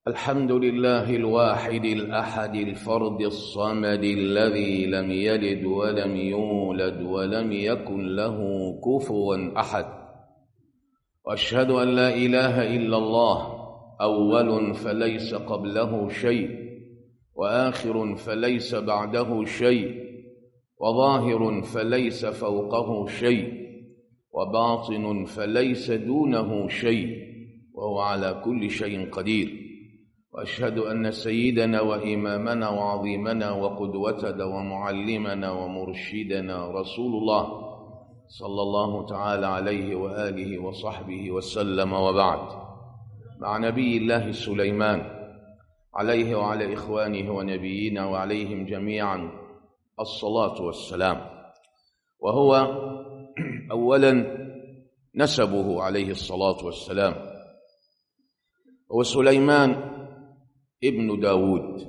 الحمد لله الواحد الأحد الفرد الصمد الذي لم يلد ولم يولد ولم يكن له كفوا أحد وأشهد أن لا إله إلا الله أول فليس قبله شيء وآخر فليس بعده شيء وظاهر فليس فوقه شيء وباطن فليس دونه شيء وهو على كل شيء قدير واشهد ان سيدنا وامامنا وعظيمنا وقدوتنا ومعلمنا ومرشدنا رسول الله صلى الله تعالى عليه واله وصحبه وسلم وبعد مع نبي الله سليمان عليه وعلى اخوانه ونبينا وعليهم جميعا الصلاه والسلام وهو اولا نسبه عليه الصلاه والسلام هو سليمان ابن داود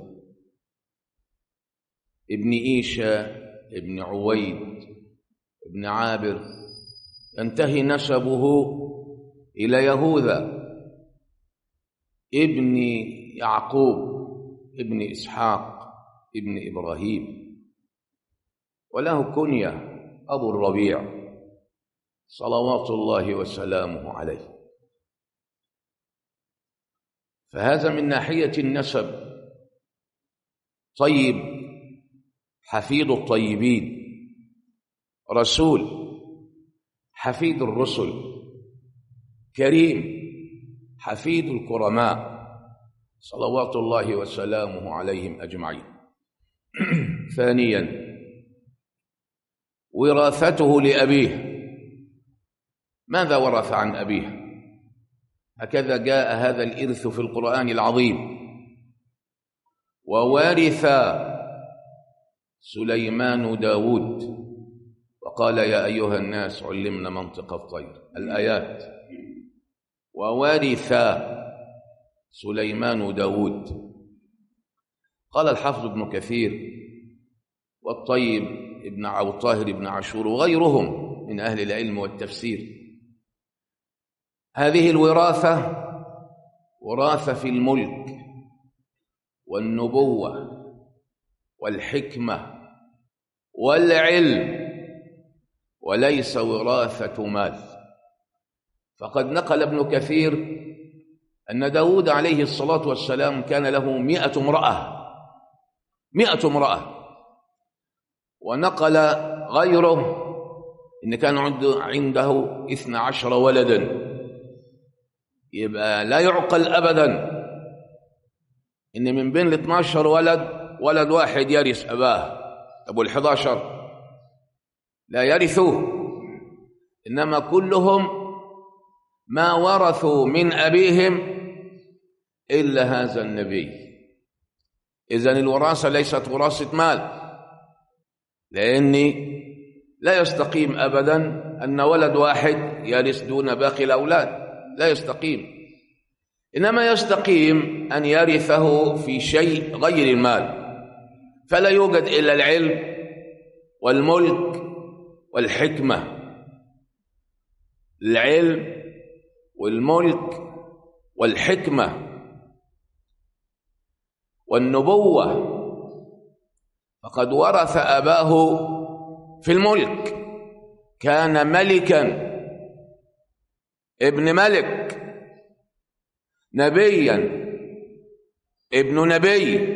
ابن إيشا ابن عويد ابن عابر ينتهي نسبه إلى يهوذا ابن يعقوب ابن إسحاق ابن إبراهيم وله كنية أبو الربيع صلوات الله وسلامه عليه فهذا من ناحية النسب طيب حفيد الطيبين رسول حفيد الرسل كريم حفيد الكرماء صلوات الله وسلامه عليهم أجمعين ثانيا وراثته لأبيه ماذا ورث عن أبيه هكذا جاء هذا الإرث في القرآن العظيم وورث سليمان داود وقال يا أيها الناس علمنا منطق الطير الآيات وورث سليمان داود قال الحافظ ابن كثير والطيب ابن أو طاهر بن عاشور وغيرهم من أهل العلم والتفسير هذه الوراثة وراثة في الملك والنبوة والحكمة والعلم وليس وراثة مال فقد نقل ابن كثير أن داود عليه الصلاة والسلام كان له مئة امرأة مئة امرأة ونقل غيره إن كان عنده, عنده إثنى عشر ولداً يبقى لا يعقل ابدا ان من بين ال 12 ولد ولد واحد يرث اباه ابو ال 11 لا يرثوه انما كلهم ما ورثوا من ابيهم الا هذا النبي اذا الوراثه ليست وراثه مال لاني لا يستقيم ابدا ان ولد واحد يرث دون باقي الاولاد لا يستقيم إنما يستقيم أن يرثه في شيء غير المال فلا يوجد إلا العلم والملك والحكمة العلم والملك والحكمة والنبوة فقد ورث أباه في الملك كان ملكاً ابن ملك نبيا ابن نبي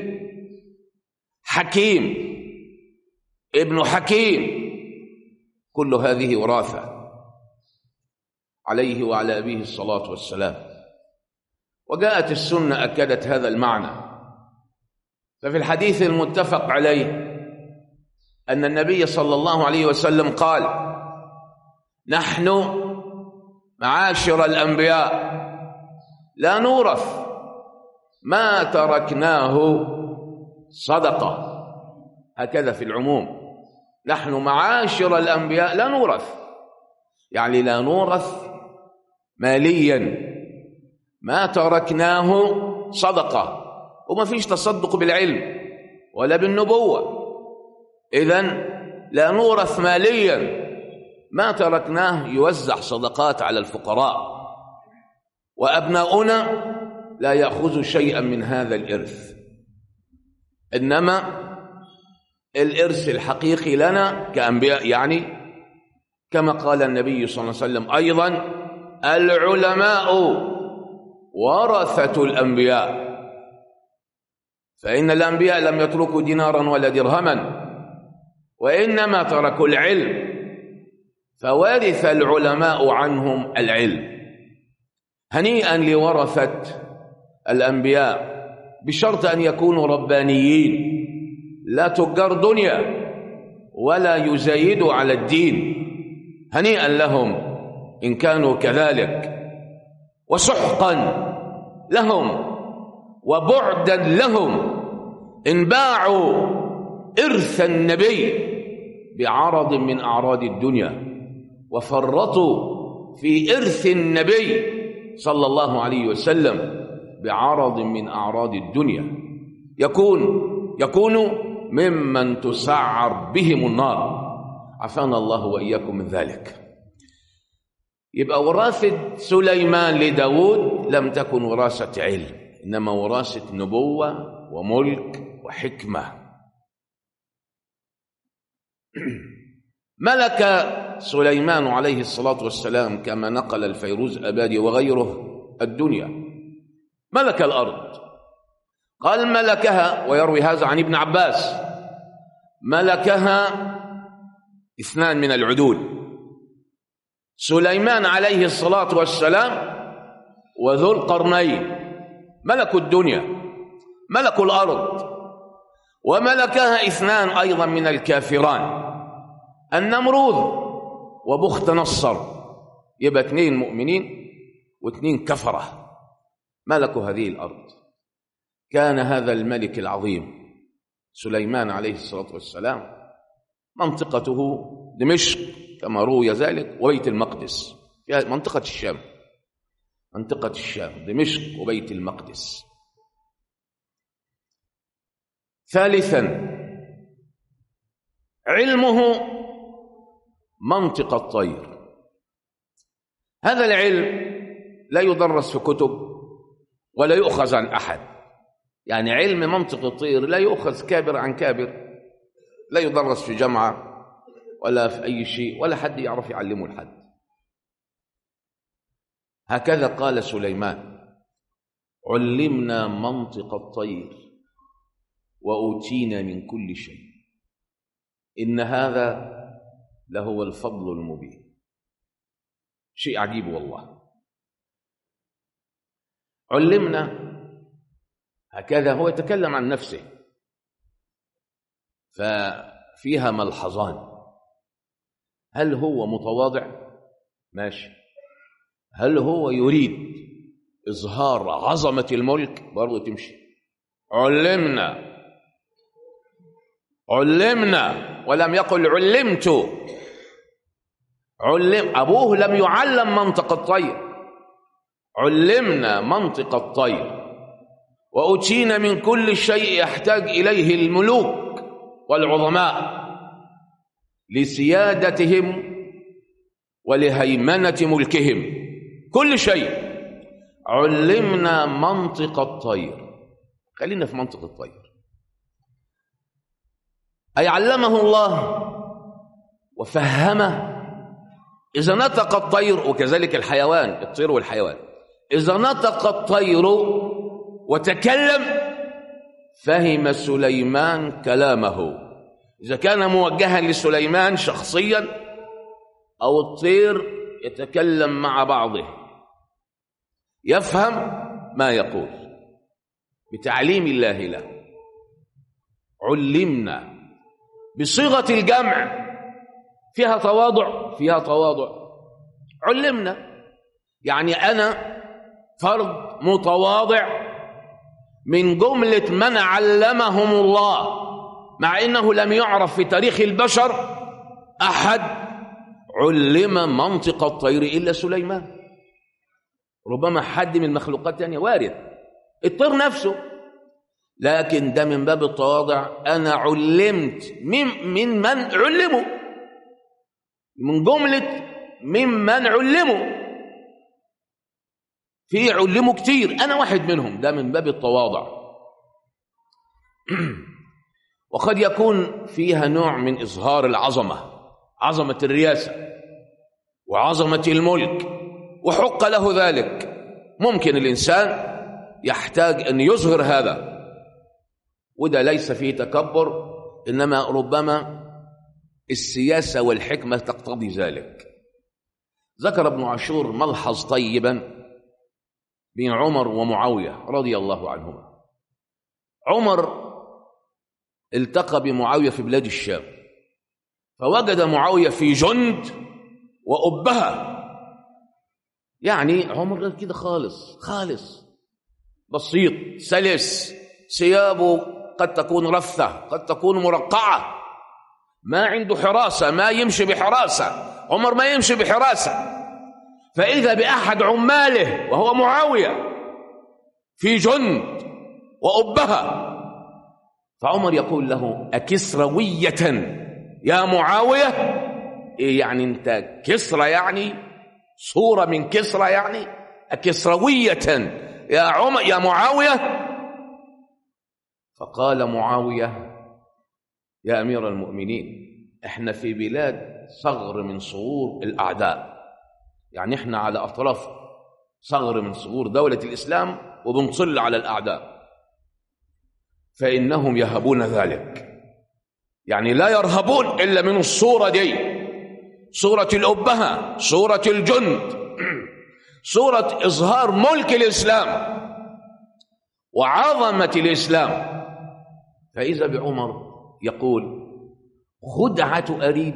حكيم ابن حكيم كل هذه وراثة عليه وعلى أبيه الصلاة والسلام وجاءت السنة أكدت هذا المعنى ففي الحديث المتفق عليه أن النبي صلى الله عليه وسلم قال نحن معاشر الأنبياء لا نورث ما تركناه صدقة هكذا في العموم نحن معاشر الأنبياء لا نورث يعني لا نورث ماليا ما تركناه صدقة وما فيش تصدق بالعلم ولا بالنبوة إذا لا نورث ماليا ما تركناه يوزع صدقات على الفقراء وأبناؤنا لا يأخذ شيئا من هذا الإرث إنما الإرث الحقيقي لنا كأنبياء يعني كما قال النبي صلى الله عليه وسلم أيضا العلماء ورثة الأنبياء فإن الأنبياء لم يتركوا دينارا ولا درهما وإنما تركوا العلم فورث العلماء عنهم العلم هنيئا لورثة الأنبياء بشرط أن يكونوا ربانيين لا تجار دنيا ولا يزايدوا على الدين هنيئا لهم إن كانوا كذلك وسحقا لهم وبعدا لهم إن باعوا إرث النبي بعرض من أعراض الدنيا وفرطوا في إرث النبي صلى الله عليه وسلم بعرض من أعراض الدنيا يكون يكون ممن تسعر بهم النار عفانا الله وإياكم من ذلك يبقى وراثة سليمان لداود لم تكن وراثة علم إنما وراثة نبوة وملك وحكمة ملك سليمان عليه الصلاة والسلام كما نقل الفيروز أبادي وغيره الدنيا ملك الأرض قال ملكها ويروي هذا عن ابن عباس ملكها اثنان من العدول سليمان عليه الصلاة والسلام وذو القرنين ملكوا الدنيا ملكوا الأرض وملكها اثنان أيضا من الكافران النمروذ وبخت نصر يبقى اثنين مؤمنين واثنين كفرة ملكوا هذه الأرض كان هذا الملك العظيم سليمان عليه الصلاة والسلام منطقته دمشق كما روي ذلك وبيت المقدس في منطقة الشام منطقة الشام دمشق وبيت المقدس ثالثا علمه منطق الطير هذا العلم لا يدرس في كتب ولا يؤخذ عن أحد يعني علم منطق الطير لا يؤخذ كابر عن كابر لا يدرس في جامعة ولا في أي شيء ولا حد يعرف يعلمه لحد هكذا قال سليمان علمنا منطق الطير وأوتينا من كل شيء إن هذا لهو الفضل المبين شيء عجيب والله علمنا هكذا هو يتكلم عن نفسه ففيها ملحظان هل هو متواضع ماشي هل هو يريد إظهار عظمة الملك برضه تمشي علمنا علمنا ولم يقل علمت علم أبوه لم يعلم منطق الطير علمنا منطق الطير وأتينا من كل شيء يحتاج إليه الملوك والعظماء لسيادتهم ولهيمنة ملكهم كل شيء علمنا منطق الطير خلينا في منطق الطير أي علمه الله وفهمه إذا نطق الطير وكذلك الحيوان الطير والحيوان إذا نطق الطير وتكلم فهم سليمان كلامه إذا كان موجها لسليمان شخصيا أو الطير يتكلم مع بعضه يفهم ما يقول بتعليم الله له علمنا بصيغة الجمع فيها تواضع فيها تواضع علمنا يعني أنا فرد متواضع من جملة من علمهم الله مع إنه لم يعرف في تاريخ البشر أحد علم منطق الطير إلا سليمان ربما حد من المخلوقات يعني وارد الطير نفسه لكن ده من باب التواضع أنا علمت من, من من علموا من جملة ممن علموا في علموا كتير انا واحد منهم ده من باب التواضع وقد يكون فيها نوع من اظهار العظمه عظمه الرياسه وعظمه الملك وحق له ذلك ممكن الانسان يحتاج ان يظهر هذا وده ليس فيه تكبر انما ربما السياسه والحكمه تقتضي ذلك ذكر ابن عاشور ملحظ طيبا بين عمر ومعاويه رضي الله عنهما عمر التقى بمعاويه في بلاد الشام فوجد معاويه في جند وأبها يعني عمر غير كده خالص خالص بسيط سلس ثيابه قد تكون رثة قد تكون مرقعة ما عنده حراسة ما يمشي بحراسة عمر ما يمشي بحراسة فإذا بأحد عماله وهو معاوية في جند وأبها فعمر يقول له أكسروية يا معاوية إيه يعني أنت كسرى يعني صورة من كسرى يعني أكسروية يا عمر يا معاوية فقال معاوية يا أمير المؤمنين احنا في بلاد صغر من صغور الأعداء يعني احنا على أطراف صغر من صغور دولة الإسلام وبنصل على الأعداء فإنهم يهبون ذلك يعني لا يرهبون إلا من الصورة دي صورة الأبهة صورة الجند صورة إظهار ملك الإسلام وعظمة الإسلام فإذا بعمر يقول خدعة أريب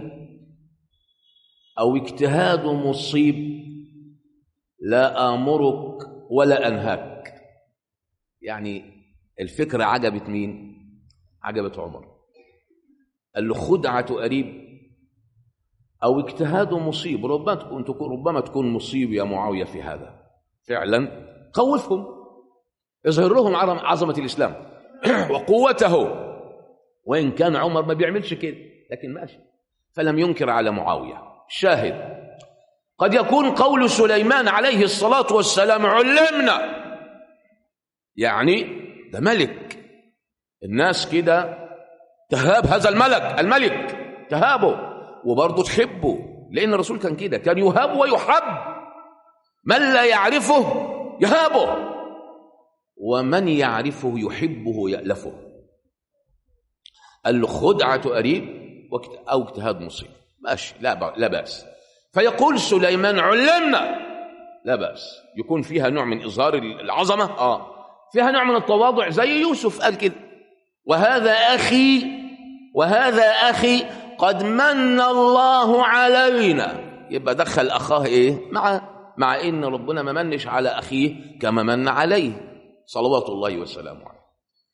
أو اجتهاد مصيب لا آمرك ولا أنهاك يعني الفكرة عجبت مين عجبت عمر قال له خدعة أريب أو اجتهاد مصيب ربما تكون ربما تكون مصيب يا معاوية في هذا فعلا خوفهم اظهر لهم عظمة الإسلام وقوته وإن كان عمر ما بيعملش كده لكن ماشي فلم ينكر على معاوية شاهد قد يكون قول سليمان عليه الصلاة والسلام علمنا يعني ده ملك الناس كده تهاب هذا الملك الملك تهابه وبرضه تحبه لأن الرسول كان كده كان يهاب ويحب من لا يعرفه يهابه ومن يعرفه يحبه يألفه قال له خدعة قريب أو اجتهاد مصيب ماشي لا لا بأس فيقول سليمان علمنا لا بأس يكون فيها نوع من إظهار العظمة آه فيها نوع من التواضع زي يوسف قال كده وهذا أخي وهذا أخي قد من الله علينا يبقى دخل أخاه إيه مع مع إن ربنا ما منش على أخيه كما من عليه صلوات الله وسلامه عليه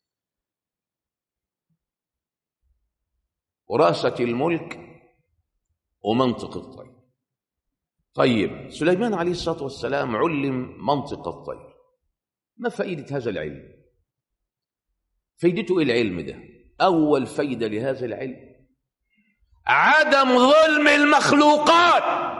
وراثة الملك ومنطق الطير طيب سليمان عليه الصلاة والسلام علم منطق الطير ما فائدة هذا العلم فايدته ايه العلم ده أول فايدة لهذا العلم عدم ظلم المخلوقات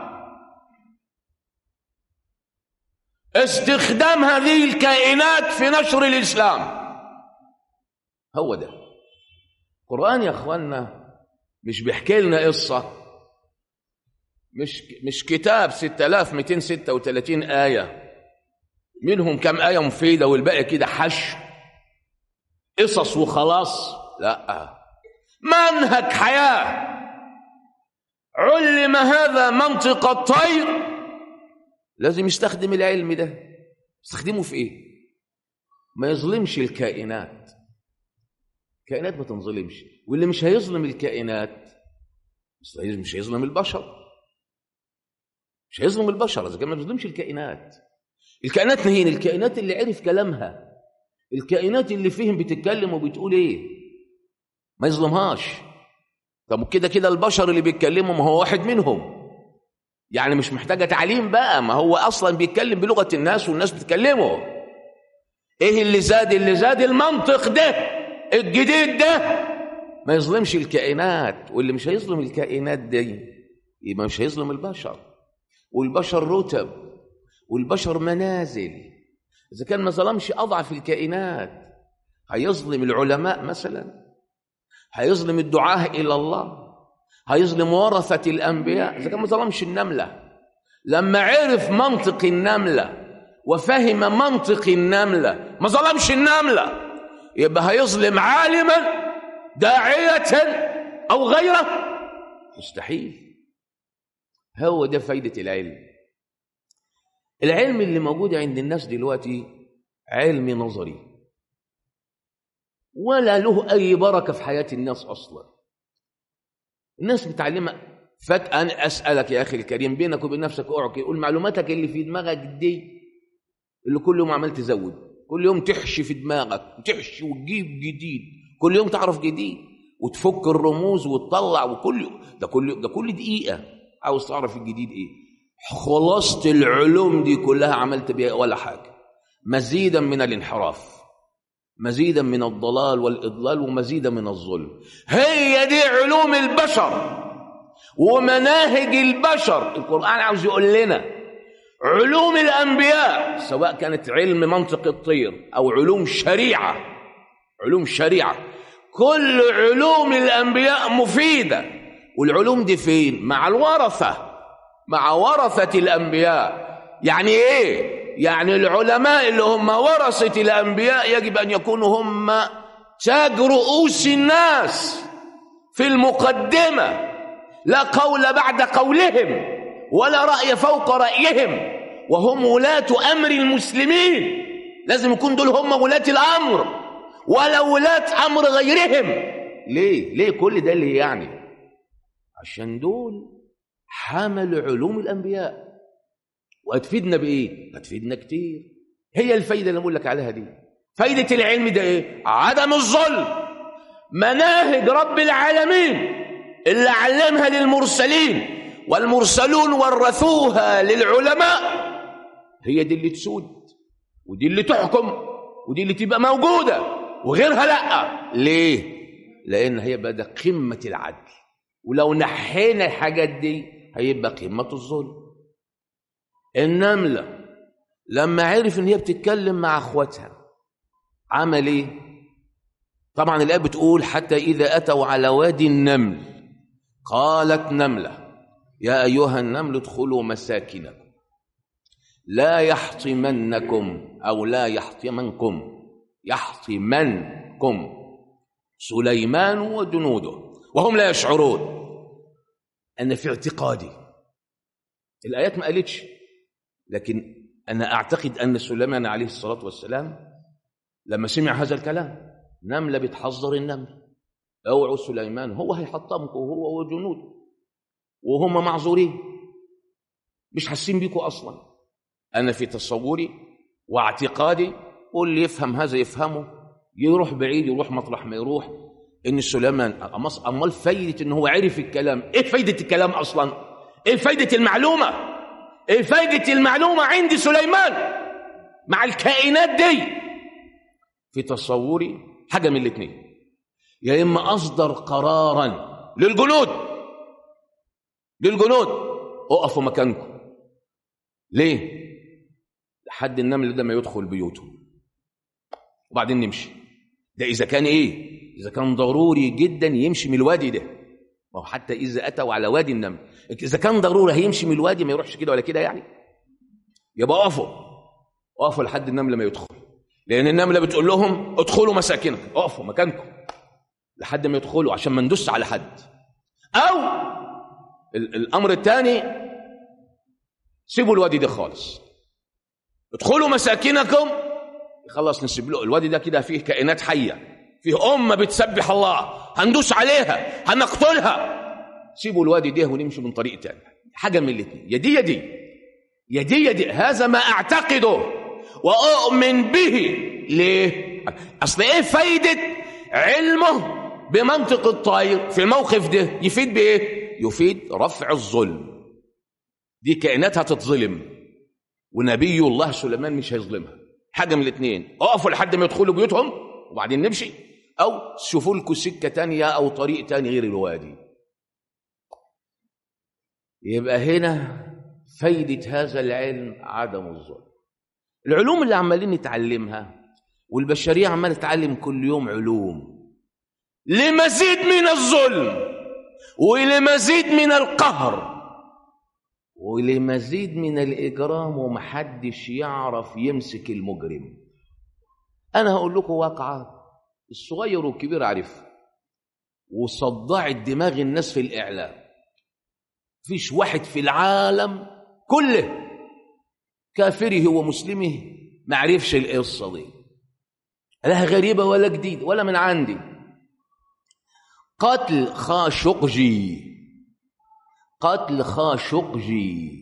استخدام هذه الكائنات في نشر الإسلام هو ده القرآن يا أخوانا مش بيحكي لنا قصة مش مش كتاب 6236 آية منهم كم آية مفيدة والباقي كده حش قصص وخلاص لا منهج حياة علم هذا منطق الطير لازم يستخدم العلم ده يستخدمه في ايه ما يظلمش الكائنات الكائنات ما تنظلمش واللي مش هيظلم الكائنات مش هيظلم البشر مش هيظلم البشر اذا كان ما بيظلمش الكائنات الكائنات نهين الكائنات اللي عرف كلامها الكائنات اللي فيهم بتتكلم وبتقول ايه ما يظلمهاش طب كده كده البشر اللي بيتكلموا ما هو واحد منهم يعني مش محتاجة تعليم بقى ما هو أصلا بيتكلم بلغة الناس والناس بتكلمه إيه اللي زاد اللي زاد المنطق ده الجديد ده ما يظلمش الكائنات واللي مش هيظلم الكائنات دي يبقى مش هيظلم البشر والبشر رتب والبشر منازل إذا كان ما ظلمش أضعف الكائنات هيظلم العلماء مثلا هيظلم الدعاة إلى الله هيظلم ورثة الأنبياء إذا كان ما ظلمش النملة لما عرف منطق النملة وفهم منطق النملة ما ظلمش النملة يبقى هيظلم عالما داعية أو غيره مستحيل هو ده فايدة العلم العلم اللي موجود عند الناس دلوقتي علم نظري ولا له أي بركة في حياة الناس أصلا الناس متعلمة فجأة أنا أسألك يا أخي الكريم بينك وبين نفسك أقعد قول معلوماتك اللي في دماغك دي اللي كل يوم عمال تزود كل يوم تحشي في دماغك تحشي وتجيب جديد كل يوم تعرف جديد وتفك الرموز وتطلع وكل ده كل ده كل دقيقة عاوز تعرف الجديد إيه خلاصة العلوم دي كلها عملت بيها ولا حاجة مزيدا من الانحراف مزيدا من الضلال والإضلال ومزيدا من الظلم هي دي علوم البشر ومناهج البشر القرآن عاوز يقول لنا علوم الأنبياء سواء كانت علم منطق الطير أو علوم شريعة علوم شريعة كل علوم الأنبياء مفيدة والعلوم دي فين؟ مع الورثة مع ورثة الأنبياء يعني إيه؟ يعني العلماء اللي هم ورثة الأنبياء يجب أن يكونوا هم تاج رؤوس الناس في المقدمة لا قول بعد قولهم ولا رأي فوق رأيهم وهم ولاة أمر المسلمين لازم يكون دول هم ولاة الأمر ولا ولاة أمر غيرهم ليه؟ ليه كل ده اللي يعني عشان دول حملوا علوم الأنبياء وهتفيدنا بإيه؟ هتفيدنا كتير هي الفايدة اللي بقول لك عليها دي فايدة العلم ده إيه؟ عدم الظلم مناهج رب العالمين اللي علمها للمرسلين والمرسلون ورثوها للعلماء هي دي اللي تسود ودي اللي تحكم ودي اللي تبقى موجودة وغيرها لأ ليه؟ لأن هي بقى قمة العدل ولو نحينا الحاجات دي هيبقى قمة الظلم النملة لما عرف ان هي بتتكلم مع اخواتها عمل ايه طبعا الايه بتقول حتى اذا اتوا على وادي النمل قالت نمله يا ايها النمل ادخلوا مساكنكم لا يحطمنكم او لا يحطمنكم يحطمنكم سليمان وجنوده وهم لا يشعرون أنا في اعتقادي الآيات ما قالتش لكن أنا أعتقد أن سليمان عليه الصلاة والسلام لما سمع هذا الكلام نملة بتحذر النمل اوعوا سليمان هو هيحطمكم هو وجنوده وهم معذورين مش حاسين بيكم أصلا أنا في تصوري واعتقادي واللي يفهم هذا يفهمه يروح بعيد يروح مطرح ما يروح ان سليمان امال فايده ان هو عرف الكلام ايه فايده الكلام اصلا ايه فايده المعلومه ايه فايده المعلومه عند سليمان مع الكائنات دي في تصوري حاجه من الاثنين يا اما اصدر قرارا للجنود للجنود اقفوا مكانكم ليه لحد النمل ده ما يدخل بيوتهم وبعدين نمشي ده اذا كان ايه إذا كان ضروري جدا يمشي من الوادي ده ما هو حتى إذا أتوا على وادي النمل إذا كان ضروري هيمشي من الوادي ما يروحش كده ولا كده يعني يبقى اقفوا اقفوا لحد النملة ما يدخل لأن النملة بتقول لهم ادخلوا مساكنكم اقفوا مكانكم لحد ما يدخلوا عشان ما ندوس على حد أو الأمر الثاني سيبوا الوادي ده خالص ادخلوا مساكنكم خلاص نسيب له الوادي ده كده فيه كائنات حيه فيه أمة بتسبح الله هندوس عليها هنقتلها سيبوا الوادي ده ونمشي من طريق تاني حاجة من الاثنين يدي يدي يدي يدي هذا ما أعتقده وأؤمن به ليه؟ أصل إيه فايدة علمه بمنطق الطير في الموقف ده يفيد بإيه؟ يفيد رفع الظلم دي كائنات هتتظلم ونبي الله سليمان مش هيظلمها حاجة من الاثنين اقفوا لحد ما يدخلوا بيوتهم وبعدين نمشي أو شوفوا لكم سكة تانية أو طريق تاني غير الوادي يبقى هنا فايدة هذا العلم عدم الظلم العلوم اللي عمالين نتعلمها والبشرية عمالة تتعلم كل يوم علوم لمزيد من الظلم ولمزيد من القهر ولمزيد من الإجرام ومحدش يعرف يمسك المجرم أنا هقول لكم واقعة الصغير والكبير عارفها وصدعت دماغ الناس في الإعلام فيش واحد في العالم كله كافره ومسلمه ما عرفش القصة دي لا غريبة ولا جديد ولا من عندي قتل خاشقجي قتل خاشقجي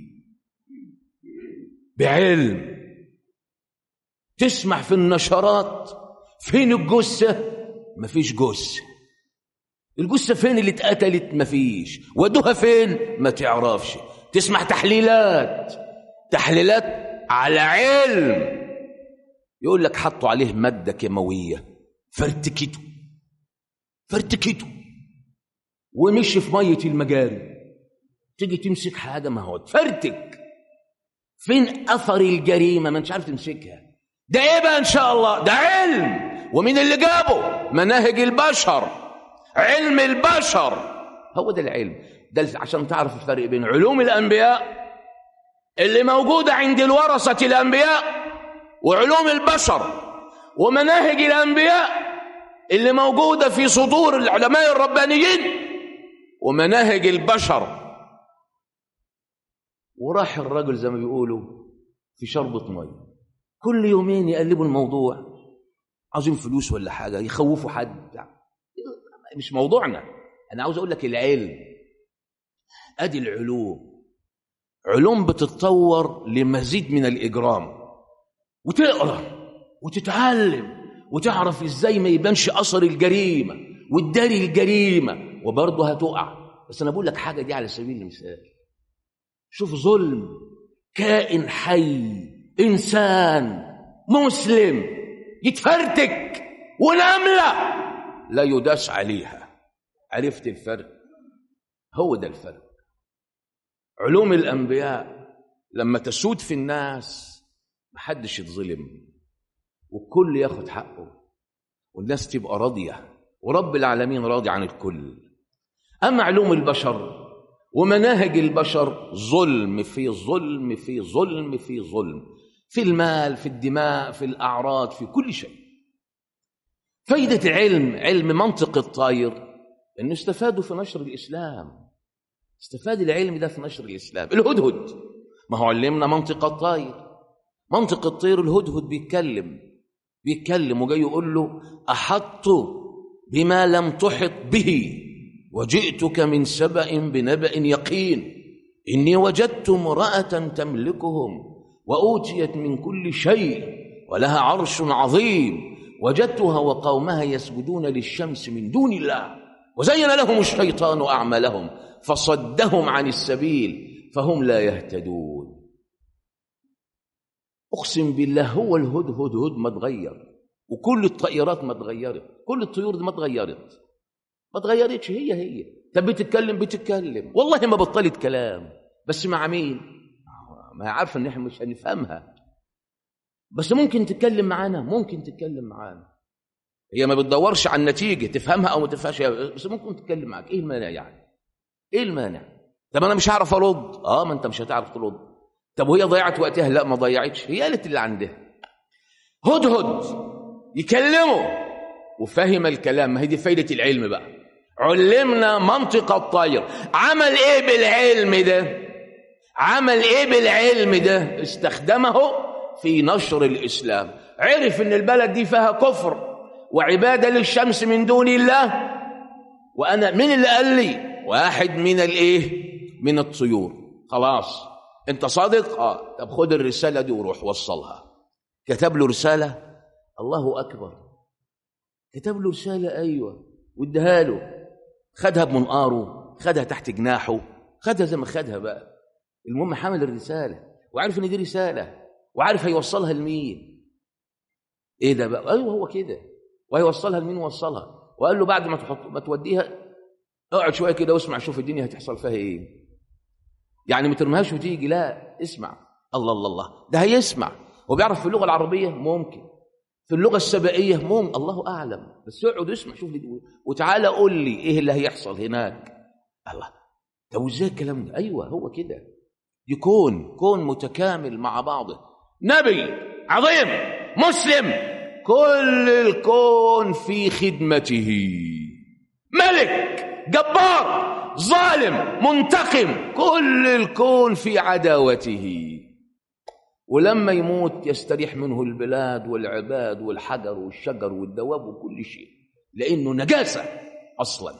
بعلم تسمع في النشرات فين الجثة مفيش جثة الجثة فين اللي اتقتلت مفيش ودوها فين ما تعرفش تسمع تحليلات تحليلات على علم يقول لك حطوا عليه مادة كيماوية فرتكته فرتكته ومشي في مية المجاري تيجي تمسك حاجة ما هو تفرتك فين أثر الجريمة ما انتش عارف تمسكها ده ايه بقى ان شاء الله ده علم ومين اللي جابه مناهج البشر علم البشر هو ده العلم ده عشان تعرف الفرق بين علوم الأنبياء اللي موجودة عند الورثة الأنبياء وعلوم البشر ومناهج الأنبياء اللي موجودة في صدور العلماء الربانيين ومناهج البشر وراح الرجل زي ما بيقولوا في شربة مية كل يومين يقلبوا الموضوع عاوزين فلوس ولا حاجة يخوفوا حد مش موضوعنا أنا عاوز أقول لك العلم أدي العلوم علوم بتتطور لمزيد من الإجرام وتقرأ وتتعلم وتعرف إزاي ما يبانش أثر الجريمة وتداري الجريمة وبرضه هتقع بس أنا بقول لك حاجة دي على سبيل المثال شوف ظلم كائن حي إنسان مسلم يتفرتك ونملة لا يداس عليها عرفت الفرق هو ده الفرق علوم الأنبياء لما تسود في الناس محدش يتظلم والكل ياخد حقه والناس تبقى راضية ورب العالمين راضي عن الكل أما علوم البشر ومناهج البشر ظلم في ظلم في ظلم في ظلم في المال في الدماء في الأعراض في كل شيء فايدة العلم علم منطق الطاير أنه استفادوا في نشر الإسلام استفاد العلم ده في نشر الإسلام الهدهد ما هو علمنا منطق الطاير منطق الطير الهدهد بيتكلم بيتكلم وجاي يقول له أحط بما لم تحط به وجئتك من سبأ بنبأ يقين إني وجدت امرأة تملكهم وأوتيت من كل شيء ولها عرش عظيم وجدتها وقومها يسجدون للشمس من دون الله وزين لهم الشيطان أعمالهم فصدهم عن السبيل فهم لا يهتدون أقسم بالله هو الهدهد هد ما تغير وكل الطائرات ما تغيرت كل الطيور دي ما تغيرت ما تغيرتش هي هي طب بتتكلم بتتكلم والله ما بطلت كلام بس مع مين ما هي عارفه ان احنا مش هنفهمها بس ممكن تتكلم معانا ممكن تتكلم معانا هي ما بتدورش على النتيجه تفهمها او ما تفهمش بس ممكن تتكلم معاك ايه المانع يعني ايه المانع طب انا مش هعرف ارد اه ما انت مش هتعرف ترد طب وهي ضيعت وقتها لا ما ضيعتش هي قالت اللي عندها هدهد يكلمه وفهم الكلام ما هي دي فايده العلم بقى علمنا منطق الطير عمل ايه بالعلم ده عمل ايه بالعلم ده استخدمه في نشر الاسلام عرف ان البلد دي فيها كفر وعباده للشمس من دون الله وانا مين اللي قال لي واحد من الايه من الطيور خلاص انت صادق اه طب خد الرساله دي وروح وصلها كتب له رساله الله اكبر كتب له رساله ايوه واداها له خدها بمنقاره خدها تحت جناحه خدها زي ما خدها بقى المهم حمل الرساله وعارف ان دي رساله وعارف هيوصلها لمين ايه ده بقى ايوه هو كده وهيوصلها لمين وصلها وقال له بعد ما تحط ما توديها اقعد شويه كده واسمع شوف الدنيا هتحصل فيها ايه يعني ما ترميهاش وتيجي لا اسمع الله الله الله ده هيسمع هو بيعرف في اللغه العربيه ممكن في اللغه السبائيه ممكن الله اعلم بس يقعد يسمع شوف لي وتعالى قول لي ايه اللي هيحصل هناك الله طب ازاي الكلام ده ايوه هو كده يكون كون متكامل مع بعضه نبي عظيم مسلم كل الكون في خدمته ملك جبار ظالم منتقم كل الكون في عداوته ولما يموت يستريح منه البلاد والعباد والحجر والشجر والدواب وكل شيء لانه نجاسه اصلا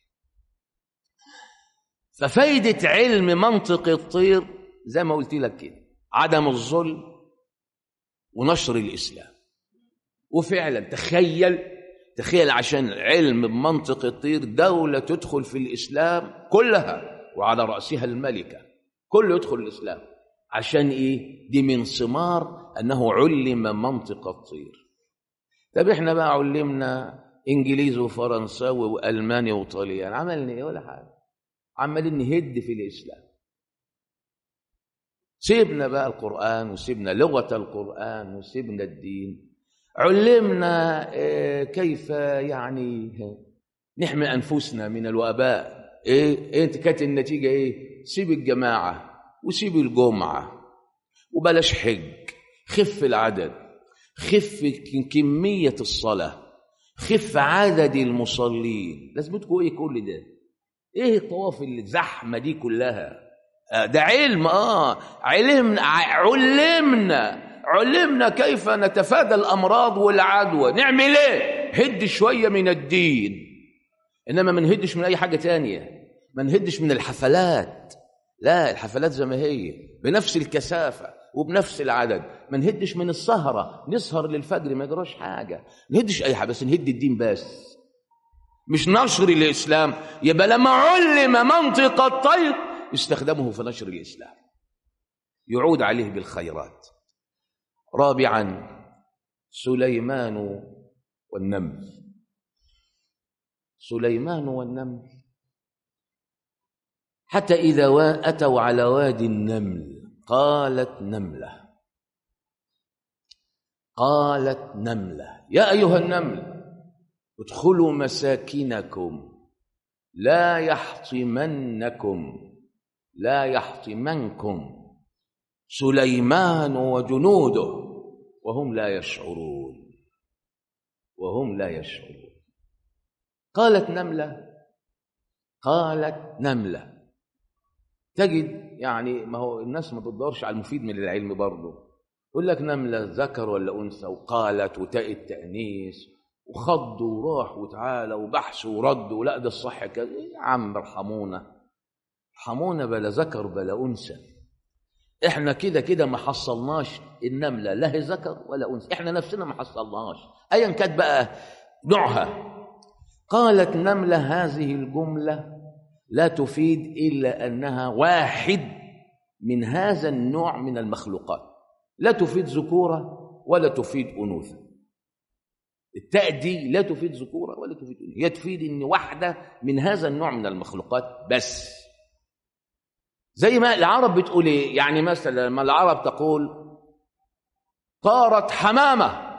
ففايده علم منطق الطير زي ما قلت لك كده عدم الظلم ونشر الاسلام وفعلا تخيل تخيل عشان علم بمنطق الطير دولة تدخل في الإسلام كلها وعلى رأسها الملكة كله يدخل الإسلام عشان إيه؟ دي من ثمار أنه علم منطق الطير طب إحنا بقى علمنا إنجليزي وفرنساوي وألماني وطليان عملنا إيه ولا حاجة عمالين نهد في الإسلام سيبنا بقى القرآن وسيبنا لغة القرآن وسيبنا الدين علمنا كيف يعني نحمي انفسنا من الوباء ايه انت كانت النتيجه ايه سيب الجماعه وسيب الجمعه وبلاش حج خف العدد خف كميه الصلاه خف عدد المصلين لازمتكم ايه كل ده ايه الطواف الزحمه دي كلها آه ده علم اه علمنا علمنا علمنا كيف نتفادى الامراض والعدوى نعمل ايه هد شويه من الدين انما ما نهدش من اي حاجه تانية ما نهدش من الحفلات لا الحفلات زي ما هي بنفس الكثافه وبنفس العدد ما نهدش من السهره نسهر للفجر ما يجراش حاجه نهدش اي حاجه بس نهد الدين بس مش نشر الاسلام يبقى لما علم منطق الطير استخدمه في نشر الاسلام يعود عليه بالخيرات رابعا سليمان والنمل سليمان والنمل حتى إذا أتوا على وادي النمل قالت نملة قالت نملة يا أيها النمل ادخلوا مساكنكم لا يحطمنكم لا يحطمنكم سليمان وجنوده وهم لا يشعرون وهم لا يشعرون قالت نملة قالت نملة تجد يعني ما هو الناس ما تدورش على المفيد من العلم برضه يقول لك نملة ذكر ولا أنثى وقالت وتاء التأنيث وخض وراح وتعالى وبحث ورد ولا ده الصح كذا يا عم ارحمونا ارحمونا بلا ذكر بلا أنثى احنا كده كده ما حصلناش النمله لا هي ذكر ولا انثى احنا نفسنا ما حصلناهاش ايا كانت بقى نوعها قالت نمله هذه الجمله لا تفيد الا انها واحد من هذا النوع من المخلوقات لا تفيد ذكوره ولا تفيد انوثه التاء دي لا تفيد ذكوره ولا تفيد انوثه هي تفيد ان واحده من هذا النوع من المخلوقات بس زي ما العرب بتقول ايه يعني مثلا لما العرب تقول طارت حمامه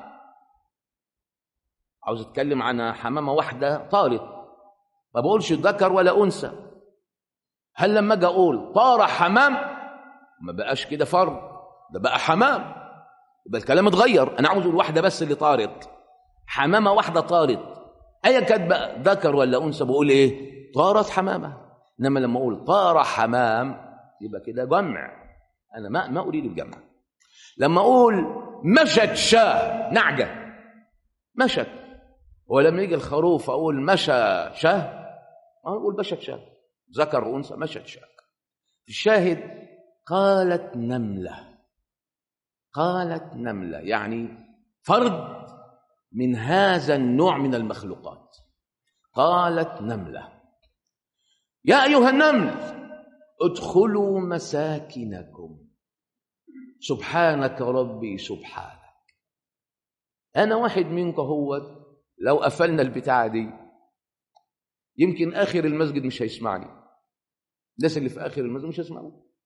عاوز اتكلم عن حمامه واحده طارت ما بقولش ذكر ولا انثى هل لما اجي اقول طار حمام ما بقاش كده فرد ده بقى حمام يبقى الكلام اتغير انا عاوز اقول واحده بس اللي طارت حمامه واحده طارت ايا كانت بقى ذكر ولا انثى بقول ايه طارت حمامه انما لما اقول طار حمام يبقى كده جمع انا ما ما اريد الجمع لما اقول مشت شاه نعجه مشت ولما يجي الخروف اقول مشى شاه اقول مشت شاه ذكر وانثى مشت شاه الشاهد قالت نمله قالت نمله يعني فرد من هذا النوع من المخلوقات قالت نمله يا ايها النمل ادخلوا مساكنكم سبحانك ربي سبحانك انا واحد منكم هو لو قفلنا البتاعه دي يمكن اخر المسجد مش هيسمعني الناس اللي في اخر المسجد مش هيسمعوا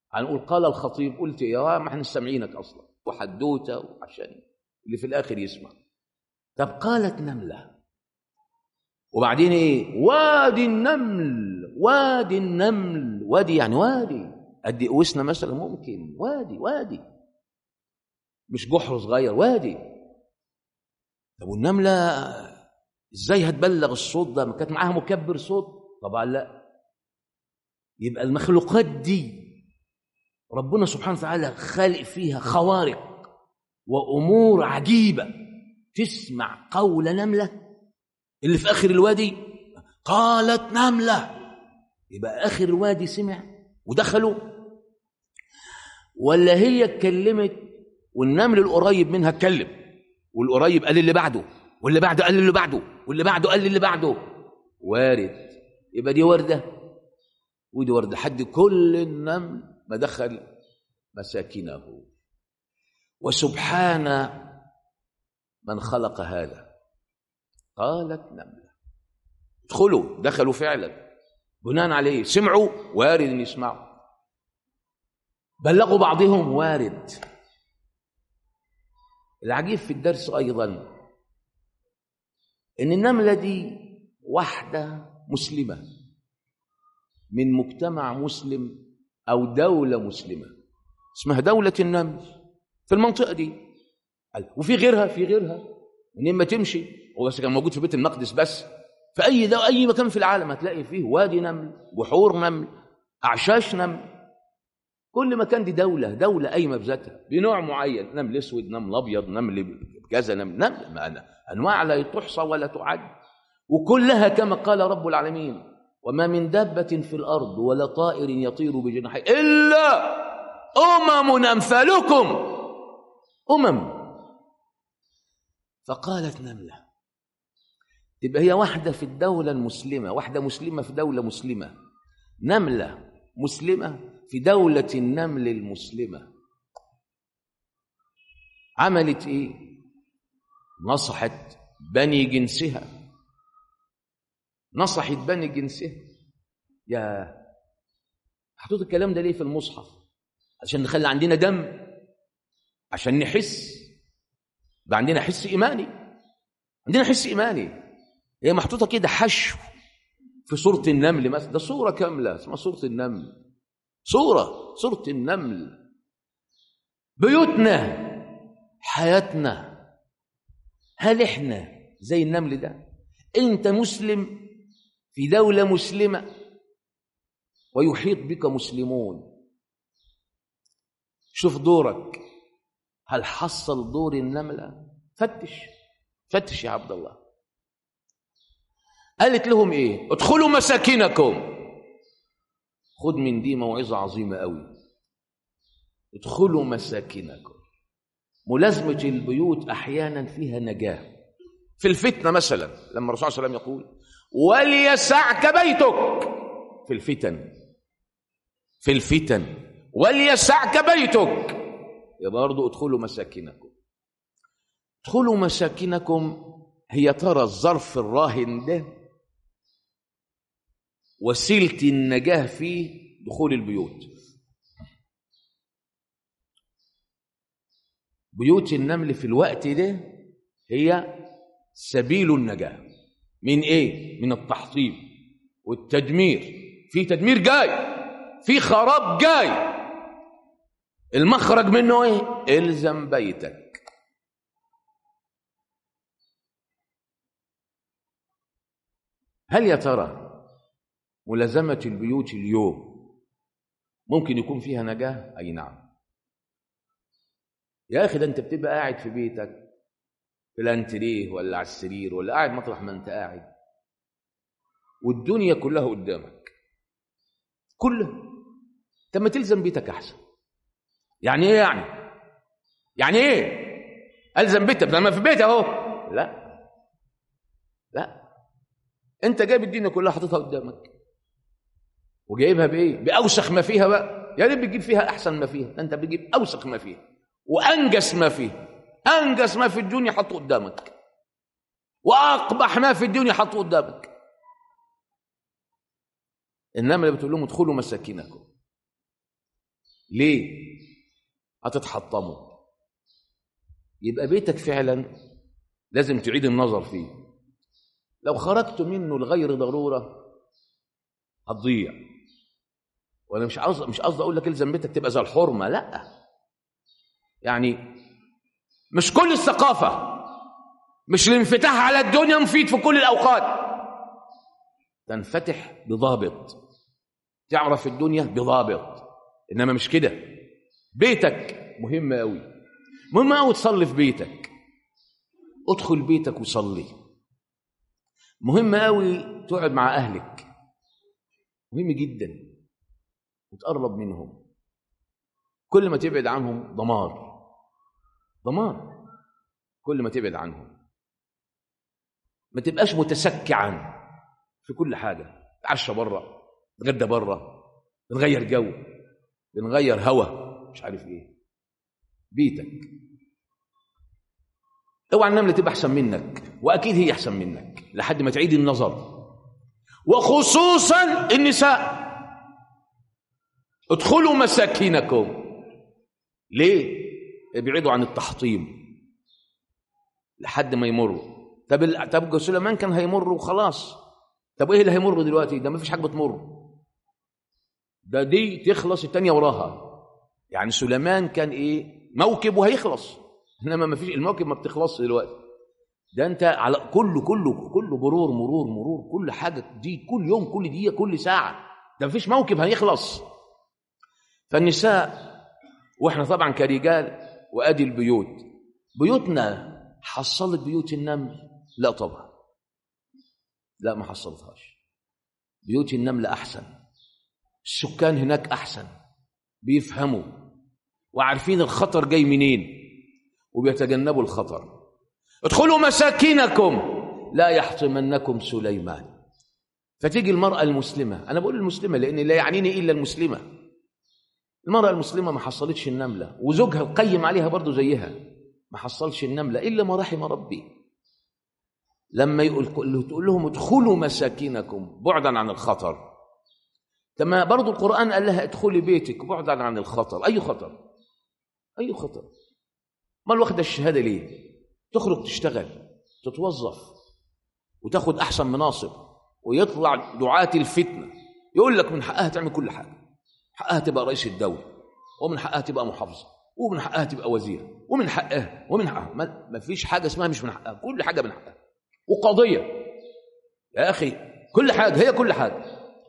هنقول قال الخطيب قلت يا ما احنا سامعينك اصلا وحدوته وعشان اللي في الاخر يسمع طب قالت نمله وبعدين ايه وادي النمل وادي النمل وادي يعني وادي قد قوسنا مثلا ممكن وادي وادي مش جحر صغير وادي طب والنمله ازاي هتبلغ الصوت ده ما كانت معاها مكبر صوت طبعا لا يبقى المخلوقات دي ربنا سبحانه وتعالى خالق فيها خوارق وامور عجيبه تسمع قول نمله اللي في اخر الوادي قالت نمله يبقى اخر الوادي سمع ودخلوا ولا هي اتكلمت والنمل القريب منها اتكلم والقريب قال اللي بعده واللي بعده قال اللي بعده واللي بعده قال اللي بعده وارد يبقى دي ورده ودي ورده حد كل النمل ما دخل مساكنه وسبحان من خلق هذا قالت نملة ادخلوا دخلوا فعلا بناء عليه سمعوا وارد ان يسمعوا بلغوا بعضهم وارد العجيب في الدرس ايضا ان النمله دي واحده مسلمه من مجتمع مسلم او دوله مسلمه اسمها دوله النمل في المنطقه دي وفي غيرها في غيرها منين ما تمشي هو بس كان موجود في بيت المقدس بس في اي دو اي مكان في العالم هتلاقي فيه وادي نمل بحور نمل اعشاش نمل كل مكان دي دوله دوله قايمه بذاتها بنوع معين نمل اسود نمل ابيض نمل كذا نمل نمل ما انواع لا تحصى ولا تعد وكلها كما قال رب العالمين وما من دابه في الارض ولا طائر يطير بجناحيه الا امم امثالكم امم فقالت نمله تبقى هي واحده في الدوله المسلمه واحده مسلمه في دوله مسلمه نمله مسلمه في دوله النمل المسلمه عملت ايه نصحت بني جنسها نصحت بني جنسها يا حطيت الكلام ده ليه في المصحف عشان نخلي عندنا دم عشان نحس ده عندنا حس ايماني عندنا حس ايماني هي محطوطه كده حشو في صوره النمل مثلا ده صوره كامله اسمها صوره النمل صوره صوره النمل بيوتنا حياتنا هل احنا زي النمل ده انت مسلم في دوله مسلمه ويحيط بك مسلمون شوف دورك هل حصل دور النملة فتش فتش يا عبد الله قالت لهم ايه ادخلوا مساكنكم خد من دي موعظة عظيمة قوي ادخلوا مساكنكم ملازمة البيوت أحيانا فيها نجاة في الفتنة مثلا لما الرسول صلى الله عليه وسلم يقول وليسعك بيتك في الفتن في الفتن وليسعك بيتك يبقى برضه ادخلوا مساكنكم ادخلوا مساكنكم هي ترى الظرف الراهن ده وسيلة النجاة فيه دخول البيوت بيوت النمل في الوقت ده هي سبيل النجاة من ايه؟ من التحطيم والتدمير في تدمير جاي في خراب جاي المخرج منه ايه الزم بيتك هل يا ترى ملازمة البيوت اليوم ممكن يكون فيها نجاة أي نعم يا أخي ده أنت بتبقى قاعد في بيتك في الانتريه ولا على السرير ولا قاعد مطرح ما أنت قاعد والدنيا كلها قدامك كلها طب ما تلزم بيتك أحسن يعني ايه يعني يعني ايه الزم بيتك لما في بيتي اهو لا لا انت جايب الدنيا كلها حاططها قدامك وجايبها بايه باوسخ ما فيها بقى يا ريت بتجيب فيها احسن ما فيها انت بتجيب اوسخ ما فيها وانجس ما فيها انجس ما في الدنيا حطه قدامك واقبح ما في الدنيا حطه قدامك انما اللي بتقول لهم ادخلوا مساكنكم ليه هتتحطموا يبقى بيتك فعلا لازم تعيد النظر فيه لو خرجت منه لغير ضروره هتضيع وانا مش عاوز مش قصدي اقول لك الزم بيتك تبقى زي الحرمه لا يعني مش كل الثقافه مش الانفتاح على الدنيا مفيد في كل الاوقات تنفتح بضابط تعرف الدنيا بضابط انما مش كده بيتك مهم قوي مهم قوي تصلي في بيتك ادخل بيتك وصلي مهم قوي تقعد مع اهلك مهم جدا وتقرب منهم كل ما تبعد عنهم دمار دمار كل ما تبعد عنهم ما تبقاش متسكعا في كل حاجه تعشى بره نتغدى بره بنغير جو بنغير هوا مش عارف ايه بيتك اوعى النمله تبقى احسن منك واكيد هي احسن منك لحد ما تعيد النظر وخصوصا النساء ادخلوا مساكنكم ليه ابعدوا عن التحطيم لحد ما يمروا طب ال- طب سليمان كان هيمر وخلاص طب ايه اللي هيمر دلوقتي ده ما فيش حاجه بتمر ده دي تخلص التانية وراها يعني سليمان كان ايه موكب وهيخلص انما ما فيش الموكب ما بتخلصش دلوقتي ده انت على كله كله كله مرور مرور مرور كل حاجه دي كل يوم كل دقيقه كل ساعه ده ما فيش موكب هيخلص فالنساء واحنا طبعا كرجال وادي البيوت بيوتنا حصلت بيوت النمل لا طبعا لا ما حصلتهاش بيوت النمل احسن السكان هناك احسن بيفهموا وعارفين الخطر جاي منين وبيتجنبوا الخطر ادخلوا مساكنكم لا يحطمنكم سليمان فتيجي المرأة المسلمة أنا بقول المسلمة لأن لا يعنيني إلا المسلمة المرأة المسلمة ما حصلتش النملة وزوجها قيم عليها برضو زيها ما حصلش النملة إلا ما رحم ربي لما يقول تقول لهم ادخلوا مساكنكم بعدا عن الخطر تما برضو القرآن قال لها ادخلي بيتك بعدا عن الخطر أي خطر أي خطر ما واخدة الشهادة ليه تخرج تشتغل تتوظف وتاخد أحسن مناصب ويطلع دعاة الفتنة يقول لك من حقها تعمل كل حاجة حقها تبقى رئيس الدولة ومن حقها تبقى محافظة ومن حقها تبقى وزير ومن حقها ومن حقها ما ما فيش حاجة اسمها مش من حقها كل حاجة من حقها وقضية يا أخي كل حاجة هي كل حاجة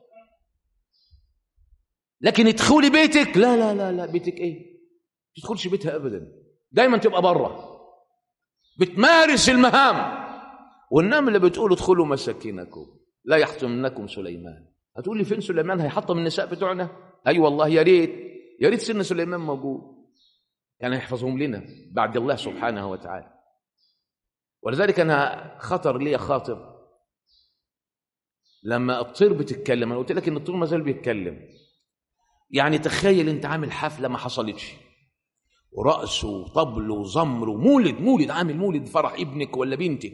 لكن ادخلي بيتك لا لا لا لا بيتك ايه ما تدخلش بيتها ابدا دايما تبقى بره بتمارس المهام والنملة بتقول ادخلوا مساكنكم لا يحطمنكم سليمان هتقول لي فين سليمان هيحطم النساء بتوعنا اي أيوة والله يا ريت يا ريت سن سليمان موجود يعني يحفظهم لنا بعد الله سبحانه وتعالى ولذلك انا خطر لي خاطر لما الطير بتتكلم انا قلت لك ان الطير ما زال بيتكلم يعني تخيل انت عامل حفله ما حصلتش ورقص وطبل وزمر ومولد مولد عامل مولد فرح ابنك ولا بنتك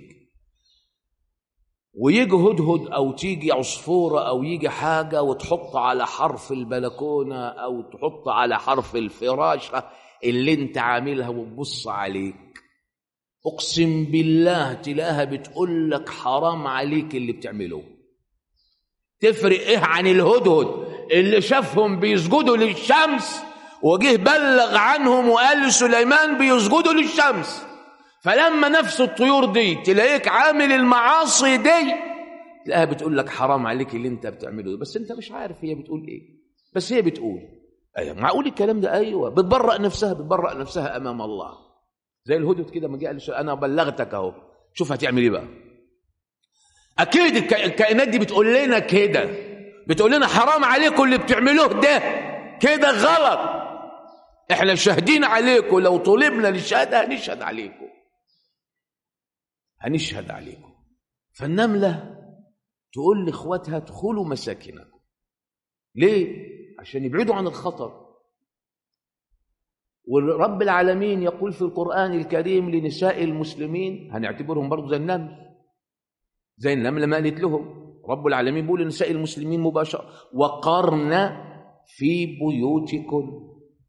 ويجي هدهد او تيجي عصفوره او يجي حاجه وتحط على حرف البلكونه او تحط على حرف الفراشه اللي انت عاملها وتبص عليك اقسم بالله تلاقيها بتقول لك حرام عليك اللي بتعمله تفرق ايه عن الهدهد اللي شافهم بيسجدوا للشمس وجه بلغ عنهم وقال لسليمان بيسجدوا للشمس فلما نفس الطيور دي تلاقيك عامل المعاصي دي تلاقيها بتقول لك حرام عليك اللي انت بتعمله ده بس انت مش عارف هي بتقول ايه بس هي بتقول ايوه معقول الكلام ده ايوه بتبرأ نفسها بتبرأ نفسها امام الله زي الهدهد كده ما جه قال انا بلغتك اهو شوف هتعمل ايه بقى اكيد الكائنات دي بتقول لنا كده بتقول لنا حرام عليكم اللي بتعملوه ده كده غلط احنا شاهدين عليكم لو طلبنا للشهاده هنشهد عليكم هنشهد عليكم فالنمله تقول لاخواتها ادخلوا مساكنكم ليه عشان يبعدوا عن الخطر ورب العالمين يقول في القرآن الكريم لنساء المسلمين هنعتبرهم برضو زي النمل زي النمل ما قالت لهم رب العالمين بيقول لنساء المسلمين مباشرة وقرن في بيوتكن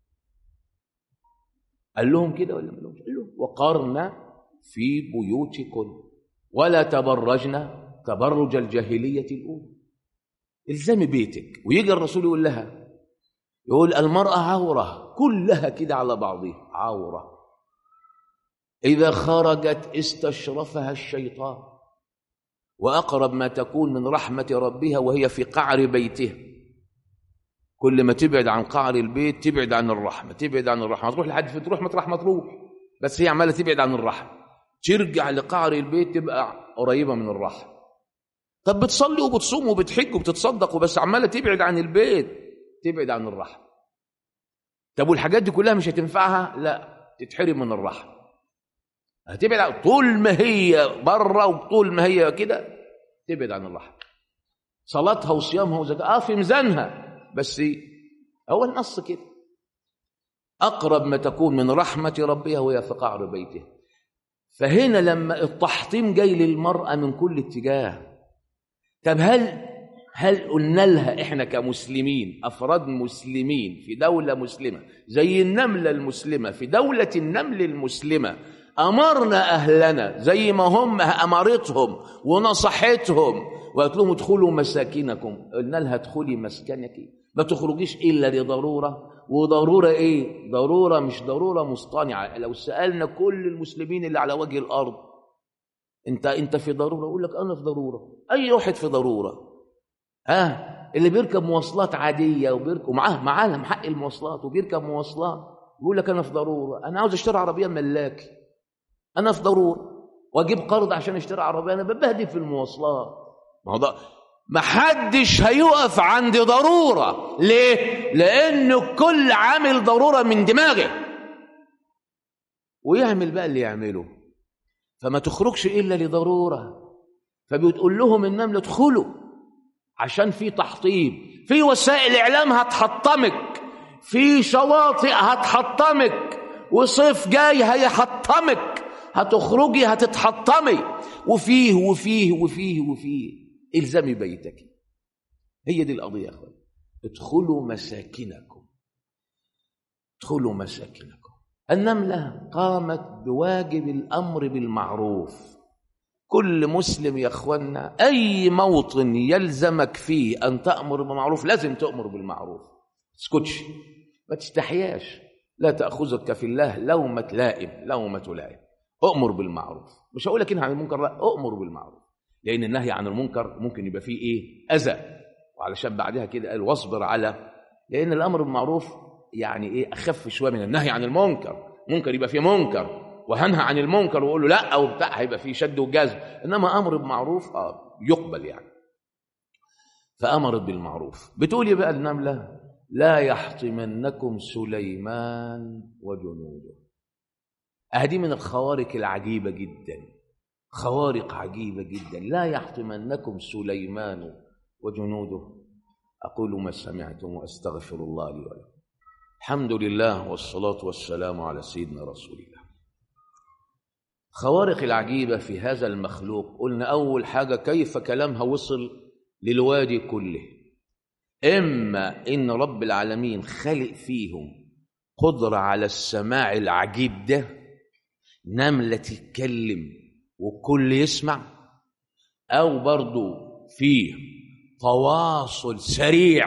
قال لهم كده ولا ما لهمش؟ قال لهم وقرن في بيوتكن ولا تبرجن تبرج الجاهلية الأولى الزمي بيتك ويجي الرسول يقول لها يقول المرأة عورة كلها كده على بعضها عورة إذا خرجت استشرفها الشيطان وأقرب ما تكون من رحمة ربها وهي في قعر بيتها كل ما تبعد عن قعر البيت تبعد عن الرحمة تبعد عن الرحمة تروح لحد في تروح مطرح ما تروح بس هي عمالة تبعد عن الرحمة ترجع لقعر البيت تبقى قريبة من الرحمة طب بتصلي وبتصوم وبتحج وبتتصدق وبس عمالة تبعد عن البيت تبعد عن الرحمة طب والحاجات دي كلها مش هتنفعها لا تتحرم من الرحمة هتبعد طول ما هي بره وطول ما هي كده تبعد عن الرحمة صلاتها وصيامها وزكاة اه في ميزانها بس هو النص كده أقرب ما تكون من رحمة ربها وهي في قعر بيته فهنا لما التحطيم جاي للمرأة من كل اتجاه طب هل هل قلنا لها احنا كمسلمين افراد مسلمين في دوله مسلمه زي النمله المسلمه في دوله النمل المسلمه امرنا اهلنا زي ما هم امرتهم ونصحتهم وقالت لهم ادخلوا مساكنكم قلنا لها ادخلي مسكنك ما تخرجيش الا لضروره وضروره ايه ضروره مش ضروره مصطنعه لو سالنا كل المسلمين اللي على وجه الارض انت انت في ضروره يقول لك انا في ضروره اي واحد في ضروره ها اللي بيركب مواصلات عاديه وبيركب ومعاه معاه حق المواصلات وبيركب مواصلات يقول لك انا في ضروره انا عاوز اشتري عربيه ملاكي انا في ضروره واجيب قرض عشان اشتري عربيه انا ببهدل في المواصلات ما هو ده ما حدش هيقف عند ضروره ليه لانه كل عامل ضروره من دماغه ويعمل بقى اللي يعمله فما تخرجش الا لضروره فبتقول لهم النمله ادخلوا عشان في تحطيم في وسائل اعلام هتحطمك في شواطئ هتحطمك وصيف جاي هيحطمك هتخرجي هتتحطمي وفيه وفيه وفيه وفيه الزمي بيتك هي دي القضيه يا اخوان ادخلوا مساكنكم ادخلوا مساكنكم النمله قامت بواجب الامر بالمعروف كل مسلم يا اخوانا اي موطن يلزمك فيه ان تامر بالمعروف لازم تامر بالمعروف اسكتش ما تستحياش لا تاخذك في الله لومه لائم لومه لائم اؤمر بالمعروف مش هقول لك انهى عن المنكر لا اؤمر بالمعروف لان النهي عن المنكر ممكن يبقى فيه ايه اذى وعلشان بعدها كده قال واصبر على لان الامر بالمعروف يعني ايه اخف شويه من النهي عن المنكر منكر يبقى فيه منكر وهنهى عن المنكر واقول له لا او بتاع هيبقى فيه شد وجذب انما امر بمعروف اه يقبل يعني فامرت بالمعروف بتقول بقى النمله لا يحطمنكم سليمان وجنوده اهدي من الخوارق العجيبه جدا خوارق عجيبه جدا لا يحطمنكم سليمان وجنوده اقول ما سمعتم واستغفر الله لي ولكم الحمد لله والصلاه والسلام على سيدنا رسول الله خوارق العجيبة في هذا المخلوق قلنا أول حاجة كيف كلامها وصل للوادي كله إما إن رب العالمين خلق فيهم قدرة على السماع العجيب ده نملة تتكلم والكل يسمع أو برضو فيه تواصل سريع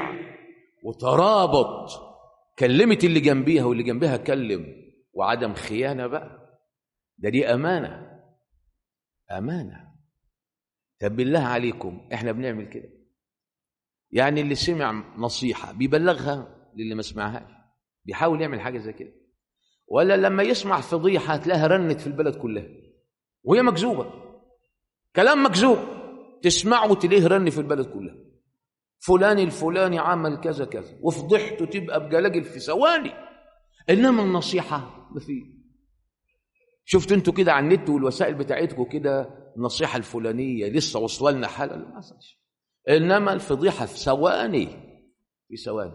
وترابط كلمت اللي جنبيها واللي جنبها كلم وعدم خيانة بقى ده دي أمانة أمانة طب بالله عليكم إحنا بنعمل كده يعني اللي سمع نصيحة بيبلغها للي ما سمعهاش بيحاول يعمل حاجة زي كده ولا لما يسمع فضيحة تلاقيها رنت في البلد كلها وهي مكذوبة كلام مكذوب تسمعه تلاقيه رن في البلد كلها فلان الفلاني عمل كذا كذا وفضحته تبقى بجلاجل في ثواني انما النصيحه ما فيه شفت انتوا كده على النت والوسائل بتاعتكم كده النصيحه الفلانيه لسه واصله لنا حاله ما حصلش انما الفضيحه في ثواني في ثواني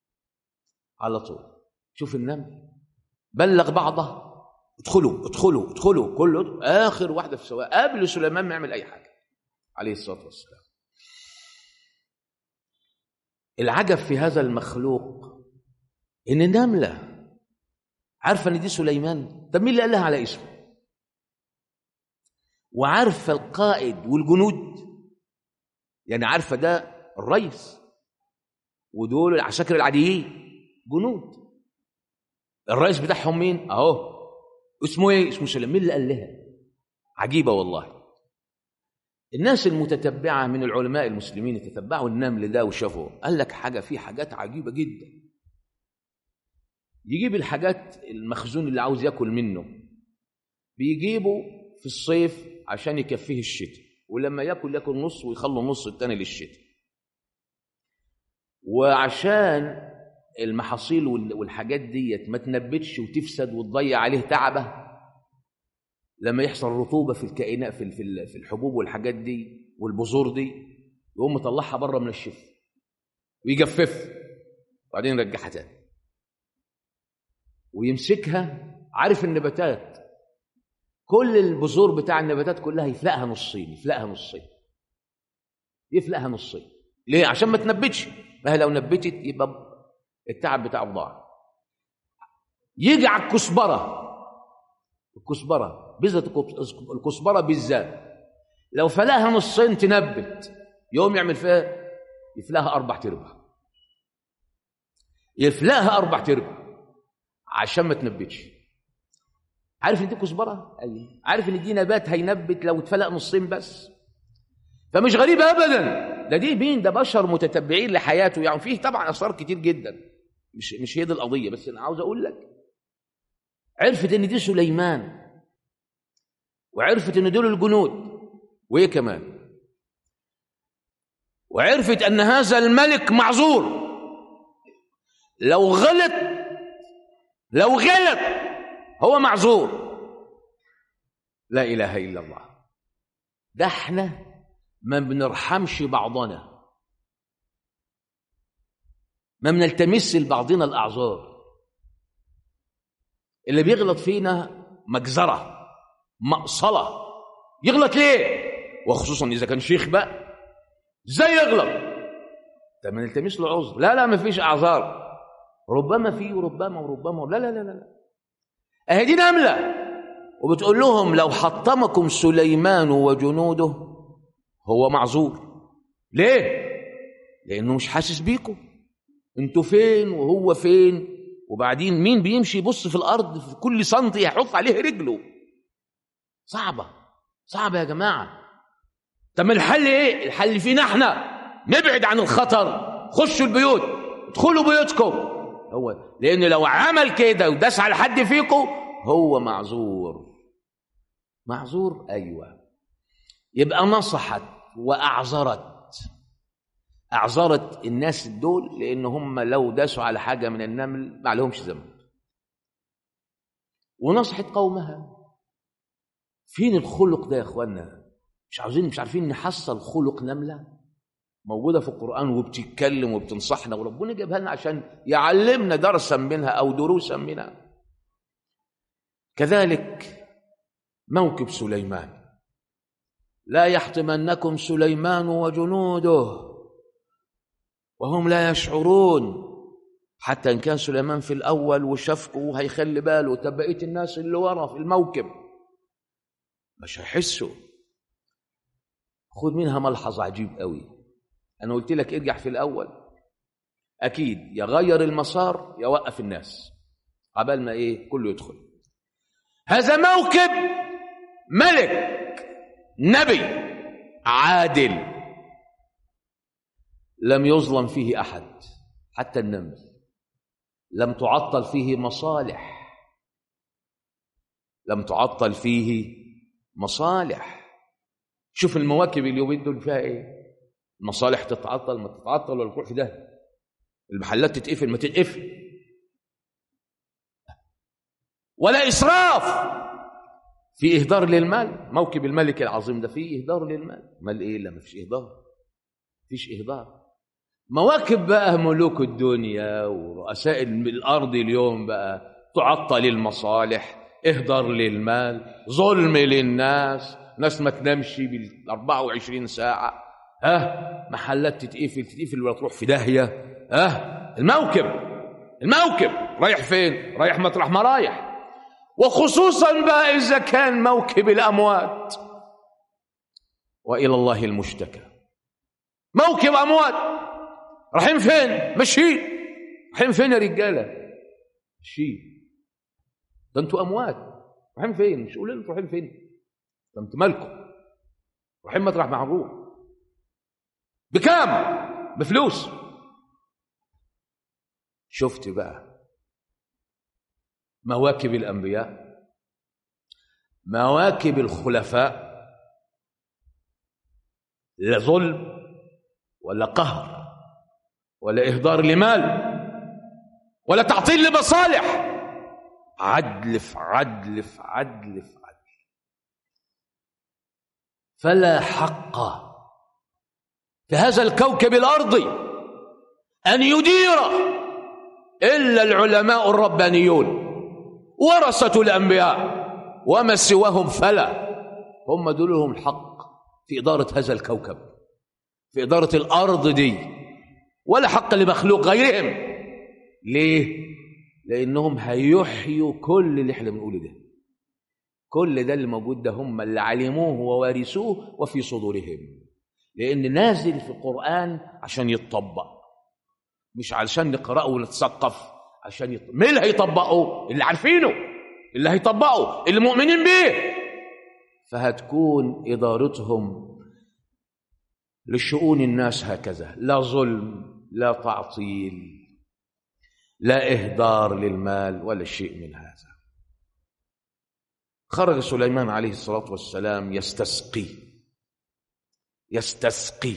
على طول شوف النمل بلغ بعضه ادخلوا ادخلوا ادخلوا كله اخر واحده في ثواني قبل سليمان ما يعمل اي حاجه عليه الصلاه والسلام العجب في هذا المخلوق ان نمله عارفه ان دي سليمان طب مين اللي قال لها على اسمه وعارفه القائد والجنود يعني عارفه ده الرئيس ودول العساكر العاديين جنود الرئيس بتاعهم مين اهو اسمه ايه اسمه سليمان مين اللي قال لها عجيبه والله الناس المتتبعه من العلماء المسلمين يتتبعوا النمل ده وشافوا قال لك حاجه فيه حاجات عجيبه جدا يجيب الحاجات المخزون اللي عاوز ياكل منه بيجيبه في الصيف عشان يكفيه الشتاء ولما ياكل ياكل نص ويخلوا النص التاني للشتاء وعشان المحاصيل والحاجات ديت ما تنبتش وتفسد وتضيع عليه تعبه لما يحصل رطوبه في الكائنات في في الحبوب والحاجات دي والبذور دي يقوم مطلعها بره من الشف ويجفف وبعدين يرجعها تاني ويمسكها عارف النباتات كل البذور بتاع النباتات كلها يفلقها نصين يفلقها نصين يفلقها نصين ليه عشان ما تنبتش ما هي لو نبتت يبقى التعب بتاعه ضاع يجي على الكزبره الكزبره بذره الكزبره بالذات لو فلاها نصين تنبت يوم يعمل فيها يفلاها اربع تربع يفلاها اربع تربع عشان ما تنبتش عارف ان دي كزبره ايوه عارف ان دي نبات هينبت لو اتفلق نصين بس فمش غريبه ابدا ده دي مين ده بشر متتبعين لحياته يعني فيه طبعا اسرار كتير جدا مش مش هي دي القضيه بس انا عاوز اقول لك عرفت ان دي سليمان وعرفت ان دول الجنود وايه كمان وعرفت ان هذا الملك معذور لو غلط لو غلط هو معذور لا اله الا الله ده احنا ما بنرحمش بعضنا ما بنلتمس لبعضنا الاعذار اللي بيغلط فينا مجزره مقصله يغلط ليه وخصوصا اذا كان شيخ بقى ازاي يغلط طب ما نلتمس له عذر لا لا ما فيش اعذار ربما في وربما وربما لا لا لا لا اهي دي نمله وبتقول لهم لو حطمكم سليمان وجنوده هو معذور ليه لانه مش حاسس بيكم انتوا فين وهو فين وبعدين مين بيمشي يبص في الارض في كل سنتي يحط عليه رجله صعبه صعبه يا جماعه طب الحل ايه الحل فينا احنا نبعد عن الخطر خشوا البيوت ادخلوا بيوتكم هو لان لو عمل كده وداس على حد فيكم هو معذور معذور ايوه يبقى نصحت واعذرت اعذرت الناس دول لان هم لو داسوا على حاجه من النمل ما عليهمش ذنب ونصحت قومها فين الخلق ده يا اخوانا مش عاوزين مش عارفين نحصل خلق نمله موجوده في القران وبتتكلم وبتنصحنا وربنا جابها لنا عشان يعلمنا درسا منها او دروسا منها كذلك موكب سليمان لا يحطمنكم سليمان وجنوده وهم لا يشعرون حتى ان كان سليمان في الاول وشافكم وهيخلي باله طب بقيه الناس اللي ورا في الموكب مش هيحسوا خد منها ملحظ عجيب قوي انا قلت لك ارجع في الاول اكيد يغير المسار يوقف الناس قبل ما ايه كله يدخل هذا موكب ملك نبي عادل لم يظلم فيه احد حتى النمل لم تعطل فيه مصالح لم تعطل فيه مصالح شوف المواكب اليومين دول فيها ايه المصالح تتعطل ما تتعطل ولا تروح في ده المحلات تتقفل ما تتقفل ولا اسراف في اهدار للمال موكب الملك العظيم ده فيه اهدار للمال مال ايه لا ما فيش اهدار فيش اهدار مواكب بقى ملوك الدنيا ورؤساء الارض اليوم بقى تعطل المصالح اهدر للمال ظلم للناس ناس ما تنامش بال 24 ساعه ها محلات تتقفل تتقفل ولا تروح في داهيه ها الموكب الموكب رايح فين رايح مطرح ما رايح وخصوصا بقى إذا كان موكب الأموات وإلى الله المشتكى موكب أموات رايحين فين ماشيين رايحين فين يا رجالة ماشيين ده انتوا أموات رايحين فين مش قولوا انتوا رايحين فين ده انتوا مالكم رايحين مطرح ما هنروح بكام بفلوس شفت بقى مواكب الأنبياء مواكب الخلفاء لا ظلم ولا قهر ولا إهدار لمال ولا تعطيل لمصالح عدل في عدل في عدل في عدل فلا حق في هذا الكوكب الأرضي أن يدير إلا العلماء الربانيون ورثة الأنبياء وما سواهم فلا هم دول لهم الحق في إدارة هذا الكوكب في إدارة الأرض دي ولا حق لمخلوق غيرهم ليه؟ لأنهم هيحيوا كل اللي احنا بنقوله ده كل ده اللي موجود ده هم اللي علموه ووارثوه وفي صدورهم لأن نازل في القرآن عشان يتطبق مش علشان نقرأه ونتثقف عشان يط... مين اللي هيطبقه اللي عارفينه اللي هيطبقه اللي مؤمنين بيه فهتكون إدارتهم لشؤون الناس هكذا لا ظلم لا تعطيل لا إهدار للمال ولا شيء من هذا خرج سليمان عليه الصلاة والسلام يستسقي يستسقي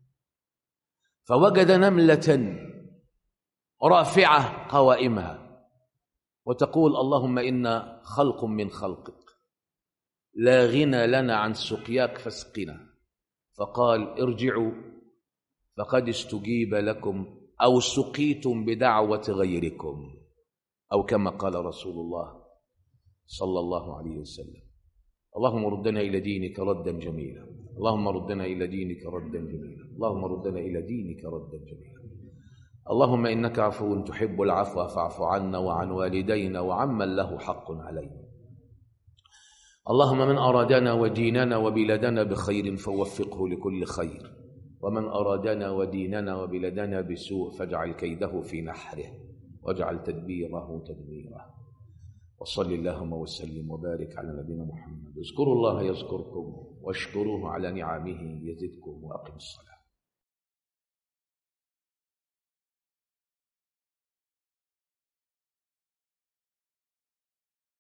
فوجد نملة رافعة قوائمها وتقول اللهم إنا خلق من خلقك لا غنى لنا عن سقياك فاسقنا فقال ارجعوا فقد استجيب لكم أو سقيتم بدعوة غيركم أو كما قال رسول الله صلى الله عليه وسلم اللهم ردنا إلى دينك ردا جميلا اللهم ردنا إلى دينك ردا جميلا اللهم ردنا إلى دينك ردا جميلا اللهم إنك عفو تحب العفو فاعف عنا وعن والدينا وعمن له حق علينا اللهم من أرادنا وديننا وبلادنا بخير فوفقه لكل خير ومن أرادنا وديننا وبلادنا بسوء فاجعل كيده في نحره واجعل تدبيره تدميره وصل اللهم وسلم وبارك على نبينا محمد اذكروا الله يذكركم واشكروه على نعمه يزدكم وأقم الصلاة